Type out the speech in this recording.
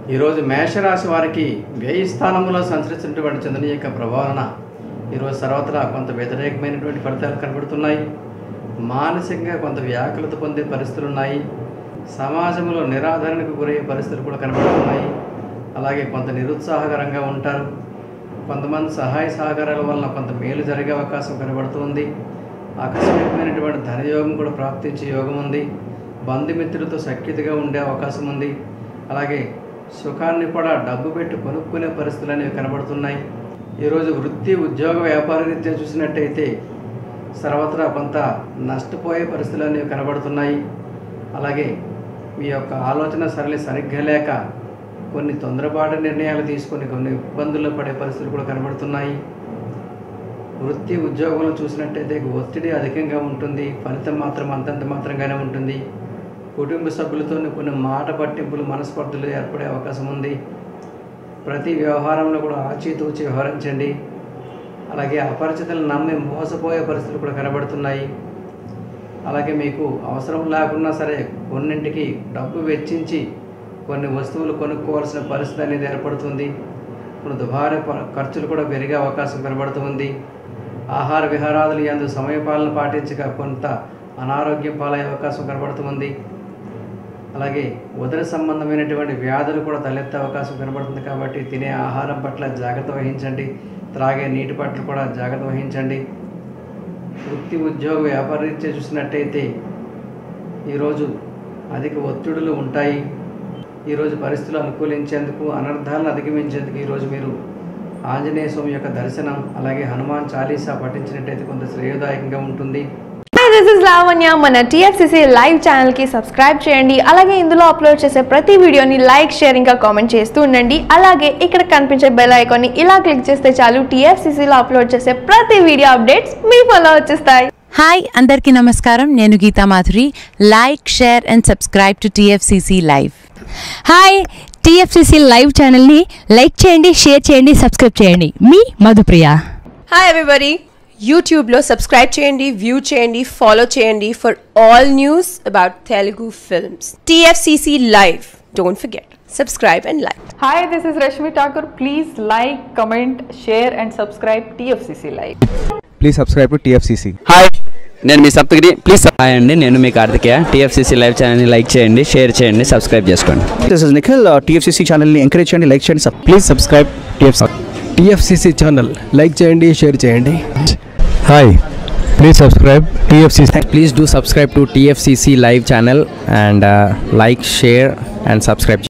ఈరోజు మేషరాశి వారికి వ్యయ స్థానంలో సంచరిస్తున్నటువంటి చంద్రుని యొక్క ప్రభావన ఈరోజు సర్వత్రా కొంత వ్యతిరేకమైనటువంటి ఫలితాలు కనబడుతున్నాయి మానసికంగా కొంత వ్యాకులత పొందే పరిస్థితులు ఉన్నాయి సమాజంలో నిరాదరణకు గురయ్యే పరిస్థితులు కూడా కనబడుతున్నాయి అలాగే కొంత నిరుత్సాహకరంగా ఉంటారు కొంతమంది సహాయ సహకారాల వలన కొంత మేలు జరిగే అవకాశం కనబడుతుంది ఆకస్మికమైనటువంటి ధనయోగం కూడా ప్రాప్తించే యోగం ఉంది బంధుమిత్రులతో సఖ్యతగా ఉండే అవకాశం ఉంది అలాగే సుఖాన్ని కూడా డబ్బు పెట్టి కొనుక్కునే పరిస్థితులు అనేవి కనబడుతున్నాయి ఈరోజు వృత్తి ఉద్యోగ వ్యాపార రీత్యా చూసినట్టయితే సర్వత్రా కొంత నష్టపోయే పరిస్థితులు అనేవి కనబడుతున్నాయి అలాగే మీ యొక్క ఆలోచన సరళి సరిగ్గా లేక కొన్ని తొందరపాటు నిర్ణయాలు తీసుకొని కొన్ని ఇబ్బందుల్లో పడే పరిస్థితులు కూడా కనబడుతున్నాయి వృత్తి ఉద్యోగంలో చూసినట్టయితే ఒత్తిడి అధికంగా ఉంటుంది ఫలితం మాత్రం అంతంత మాత్రంగానే ఉంటుంది కుటుంబ సభ్యులతో కొన్ని మాట పట్టింపులు మనస్పర్ధలు ఏర్పడే అవకాశం ఉంది ప్రతి వ్యవహారంలో కూడా ఆచితూచి వ్యవహరించండి అలాగే అపరిచితులను నమ్మి మోసపోయే పరిస్థితులు కూడా కనబడుతున్నాయి అలాగే మీకు అవసరం లేకున్నా సరే కొన్నింటికి డబ్బు వెచ్చించి కొన్ని వస్తువులు కొనుక్కోవాల్సిన పరిస్థితి అనేది ఏర్పడుతుంది ఇప్పుడు దుబారా ప- ఖర్చులు కూడా పెరిగే అవకాశం కనబడుతుంది ఆహార విహారాదులు ఎందు సమయపాలన పాటించక కొంత అనారోగ్యం పాలయ్యే అవకాశం కనబడుతుంది అలాగే ఉదర సంబంధమైనటువంటి వ్యాధులు కూడా తలెత్తే అవకాశం కనబడుతుంది కాబట్టి తినే ఆహారం పట్ల జాగ్రత్త వహించండి త్రాగే నీటి పట్ల కూడా జాగ్రత్త వహించండి వృత్తి ఉద్యోగ వ్యాపార రీత్యా చూసినట్టయితే ఈరోజు అధిక ఒత్తిడులు ఉంటాయి ఈరోజు పరిస్థితులు అనుకూలించేందుకు అనర్థాలను అధిగమించేందుకు ఈరోజు మీరు ఆంజనేయ స్వామి యొక్క దర్శనం అలాగే హనుమాన్ చాలీసా పఠించినట్టయితే కొంత శ్రేయోదాయకంగా ఉంటుంది హాయ్ దిస్ ఇస్ లావణ్య మన టీఎఫ్సిసి లైవ్ ఛానల్కి సబ్స్క్రైబ్ చేయండి అలాగే ఇందులో అప్లోడ్ చేసే ప్రతి వీడియోని లైక్ షేర్ ఇంకా కామెంట్ చేస్తూ ఉండండి అలాగే ఇక్కడ కనిపించే బెల్ ఐకాన్ని ఇలా క్లిక్ చేస్తే చాలు టీఎఫ్సిసిలో అప్లోడ్ చేసే ప్రతి వీడియో అప్డేట్స్ మీ ఫోన్లో వచ్చేస్తాయి హాయ్ అందరికీ నమస్కారం నేను Geetha Madhuri like share and subscribe to TFCC live hi TFCC live ఛానల్ని లైక్ చేయండి షేర్ చేయండి సబ్స్క్రైబ్ చేయండి మీ మధుప్రియ హాయ్ ఎవ్రీబడి యూట్యూబ్లో సబ్స్క్రైబ్ చేయండి వ్యూ చేయండి ఫాలో చేయండి for all news about Telugu films TFCC live don't forget subscribe and like Hi, this is Rashmi Thakur. Please like, comment, share, and subscribe TFCC Live. Please subscribe to TFCC hi నేను మీ Saptagiri please hi అండి నేను మీ Karthikeya TFCC live ఛానల్ని like చేయండి share చేయండి subscribe చేసుకోండి this is Nikhil TFCC ఛానల్ని ఎంకరేజ్ చేయండి లైక్ చేయండి please subscribe TFC TFCC channel like చేయండి షేర్ చేయండి hi please subscribe TFCC please do subscribe to TFCC live channel and like share and subscribe